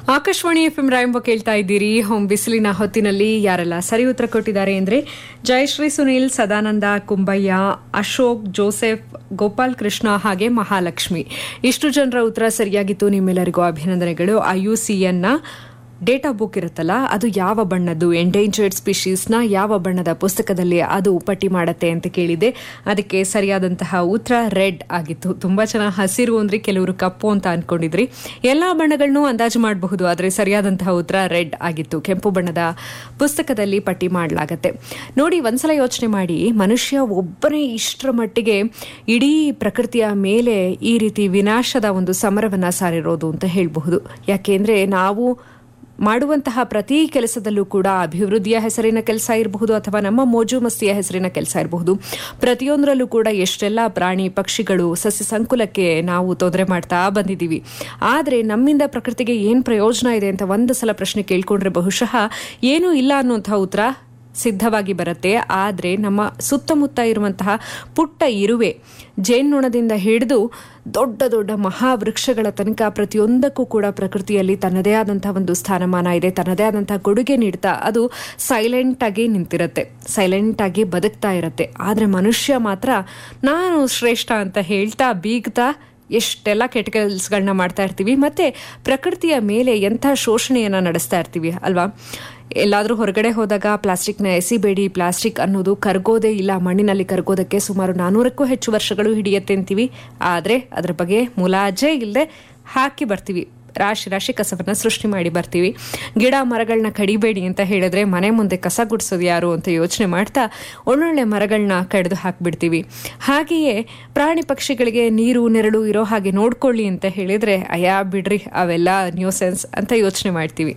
Akashvani F M ರಾಯಂಬ ಕೇಳ್ತಾ ಇದ್ದೀರಿ home ಬಿಸಿಲಿನ ಹೊತ್ತಿನಲ್ಲಿ ಯಾರೆಲ್ಲ ಸರಿ ಉತ್ತರ ಕೊಟ್ಟಿದ್ದಾರೆ ಅಂದ್ರೆ ಜಯಶ್ರೀ ಸುನೀಲ್ ಸದಾನಂದ ಕುಂಬಯ್ಯ ಅಶೋಕ್ ಜೋಸೆಫ್ ಗೋಪಾಲ್ ಕೃಷ್ಣ ಹಾಗೆ ಮಹಾಲಕ್ಷ್ಮಿ ಇಷ್ಟು ಜನರ ಉತ್ತರ ಸರಿಯಾಗಿತ್ತು ನಿಮ್ಮೆಲ್ಲರಿಗೂ ಅಭಿನಂದನೆಗಳು ಐಯುಸಿಎನ್ನ ಡೇಟಾ ಬುಕ್ ಇರುತ್ತಲ್ಲ ಅದು ಯಾವ ಬಣ್ಣದ್ದು ಎಂಡೇಂಜರ್ಡ್ ಸ್ಪೀಶೀಸ್ನ ಯಾವ ಬಣ್ಣದ ಪುಸ್ತಕದಲ್ಲಿ ಅದು ಪಟ್ಟಿ ಮಾಡತ್ತೆ ಅಂತ ಕೇಳಿದೆ ಅದಕ್ಕೆ ಸರಿಯಾದಂತಹ ಉತ್ತರ ರೆಡ್ ಆಗಿತ್ತು ತುಂಬಾ ಚೆನ್ನಾಗಿ ಹಸಿರು ಅಂದ್ರೆ ಕೆಲವರು ಕಪ್ಪು ಅಂತ ಅನ್ಕೊಂಡಿದ್ರಿ ಎಲ್ಲಾ ಬಣ್ಣಗಳನ್ನು ಅಂದಾಜು ಮಾಡಬಹುದು ಆದರೆ ಸರಿಯಾದಂತಹ ಉತ್ತರ ರೆಡ್ ಆಗಿತ್ತು ಕೆಂಪು ಬಣ್ಣದ ಪುಸ್ತಕದಲ್ಲಿ ಪಟ್ಟಿ ಮಾಡಲಾಗತ್ತೆ ನೋಡಿ ಒಂದ್ಸಲ ಯೋಚನೆ ಮಾಡಿ ಮನುಷ್ಯ ಒಬ್ಬನೇ ಇಷ್ಟರ ಮಟ್ಟಿಗೆ ಇಡೀ ಪ್ರಕೃತಿಯ ಮೇಲೆ ಈ ರೀತಿ ವಿನಾಶದ ಒಂದು ಸಮರವನ್ನ ಸಾರಿರೋದು ಅಂತ ಹೇಳಬಹುದು ಯಾಕೆಂದ್ರೆ ನಾವು ಮಾಡುವಂತಹ ಪ್ರತಿ ಕೆಲಸದಲ್ಲೂ ಕೂಡ ಅಭಿವೃದ್ಧಿಯ ಹೆಸರಿನ ಕೆಲಸ ಇರಬಹುದು ಅಥವಾ ನಮ್ಮ ಮೋಜು ಮಸ್ತಿಯ ಹೆಸರಿನ ಕೆಲಸ ಇರಬಹುದು ಪ್ರತಿಯೊಂದರಲ್ಲೂ ಕೂಡ ಎಷ್ಟೆಲ್ಲ ಪ್ರಾಣಿ ಪಕ್ಷಿಗಳು ಸಸ್ಯ ಸಂಕುಲಕ್ಕೆ ನಾವು ತೊಂದರೆ ಮಾಡ್ತಾ ಬಂದಿದ್ದೀವಿ ಆದರೆ ನಮ್ಮಿಂದ ಪ್ರಕೃತಿಗೆ ಏನು ಪ್ರಯೋಜನ ಇದೆ ಅಂತ ಒಂದು ಸಲ ಪ್ರಶ್ನೆ ಕೇಳ್ಕೊಂಡ್ರೆ ಬಹುಶಃ ಏನೂ ಇಲ್ಲ ಅನ್ನುವಂತಹ ಉತ್ತರ ಸಿದ್ಧವಾಗಿ ಬರುತ್ತೆ ಆದರೆ ನಮ್ಮ ಸುತ್ತಮುತ್ತ ಇರುವಂತಹ ಪುಟ್ಟ ಇರುವೆ ಜೇನ್ನೊಣದಿಂದ ಹಿಡಿದು ದೊಡ್ಡ ದೊಡ್ಡ ಮಹಾವೃಕ್ಷಗಳ ತನಕ ಪ್ರತಿಯೊಂದಕ್ಕೂ ಕೂಡ ಪ್ರಕೃತಿಯಲ್ಲಿ ತನ್ನದೇ ಆದಂತಹ ಒಂದು ಸ್ಥಾನಮಾನ ಇದೆ ತನ್ನದೇ ಆದಂತಹ ಕೊಡುಗೆ ನೀಡ್ತಾ ಅದು ಸೈಲೆಂಟ್ ಆಗಿ ನಿಂತಿರುತ್ತೆ ಸೈಲೆಂಟ್ ಆಗಿ ಬದುಕ್ತಾ ಇರುತ್ತೆ ಆದರೆ ಮನುಷ್ಯ ಮಾತ್ರ ನಾನು ಶ್ರೇಷ್ಠ ಅಂತ ಹೇಳ್ತಾ ಬೀಗ್ತಾ ಎಷ್ಟೆಲ್ಲ ಕೆಟ್ಟ ಕೆಲಸಗಳನ್ನ ಮಾಡ್ತಾ ಇರ್ತೀವಿ ಮತ್ತೆ ಪ್ರಕೃತಿಯ ಮೇಲೆ ಎಂಥ ಶೋಷಣೆಯನ್ನ ನಡೆಸ್ತಾ ಇರ್ತೀವಿ ಅಲ್ವಾ ಎಲ್ಲಾದರೂ ಹೊರಗಡೆ ಹೋದಾಗ ಪ್ಲಾಸ್ಟಿಕ್ನ ಎಸಿಬೇಡಿ ಪ್ಲಾಸ್ಟಿಕ್ ಅನ್ನೋದು ಕರ್ಗೋದೇ ಇಲ್ಲ ಮಣ್ಣಿನಲ್ಲಿ ಕರ್ಗೋದಕ್ಕೆ ಸುಮಾರು ನಾನೂರಕ್ಕೂ ಹೆಚ್ಚು ವರ್ಷಗಳು ಹಿಡಿಯತ್ತೆ ಅಂತೀವಿ ಆದರೆ ಅದರ ಬಗ್ಗೆ ಮುಲಾಜೆ ಇಲ್ಲದೆ ಹಾಕಿ ಬರ್ತೀವಿ ರಾಶಿ ರಾಶಿ ಕಸವನ್ನ ಸೃಷ್ಟಿ ಮಾಡಿ ಬರ್ತೀವಿ ಗಿಡ ಮರಗಳನ್ನ ಕಡಿಬೇಡಿ ಅಂತ ಹೇಳಿದ್ರೆ ಮನೆ ಮುಂದೆ ಕಸ ಗುಡಿಸೋದು ಯಾರು ಅಂತ ಯೋಚನೆ ಮಾಡ್ತಾ ಒಳ್ಳೊಳ್ಳೆ ಮರಗಳನ್ನ ಕಡಿದು ಹಾಕ್ಬಿಡ್ತೀವಿ ಹಾಗೆಯೇ ಪ್ರಾಣಿ ಪಕ್ಷಿಗಳಿಗೆ ನೀರು ನೆರಳು ಇರೋ ಹಾಗೆ ನೋಡ್ಕೊಳ್ಳಿ ಅಂತ ಹೇಳಿದ್ರೆ ಅಯ್ಯ ಬಿಡ್ರಿ ಅವೆಲ್ಲ ನ್ಯೂಸೆನ್ಸ್ ಅಂತ ಯೋಚನೆ ಮಾಡ್ತೀವಿ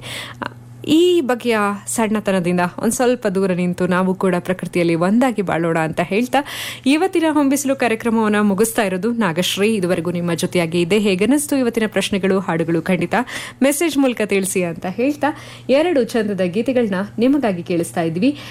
ಈ ಬಗೆಯ ಸಣ್ಣತನದಿಂದ ಒಂದು ಸ್ವಲ್ಪ ದೂರ ನಿಂತು ನಾವು ಕೂಡ ಪ್ರಕೃತಿಯಲ್ಲಿ ಒಂದಾಗಿ ಬಾಳೋಣ ಅಂತ ಹೇಳ್ತಾ ಇವತ್ತಿನ ಹೊಂಬಿಸಲು ಕಾರ್ಯಕ್ರಮವನ್ನು ಮುಗಿಸ್ತಾ ಇರೋದು ನಾಗಶ್ರೀ ಇದುವರೆಗೂ ನಿಮ್ಮ ಜೊತೆಯಾಗಿ ಇದೆ ಹೇಗನಿಸ್ತು ಇವತ್ತಿನ ಪ್ರಶ್ನೆಗಳು ಹಾಡುಗಳು ಖಂಡಿತ ಮೆಸೇಜ್ ಮೂಲಕ ತಿಳಿಸಿ ಅಂತ ಹೇಳ್ತಾ ಎರಡು ಚಂದದ ಗೀತೆಗಳನ್ನ ನಿಮಗಾಗಿ ಕೇಳಿಸ್ತಾ ಇದ್ವಿ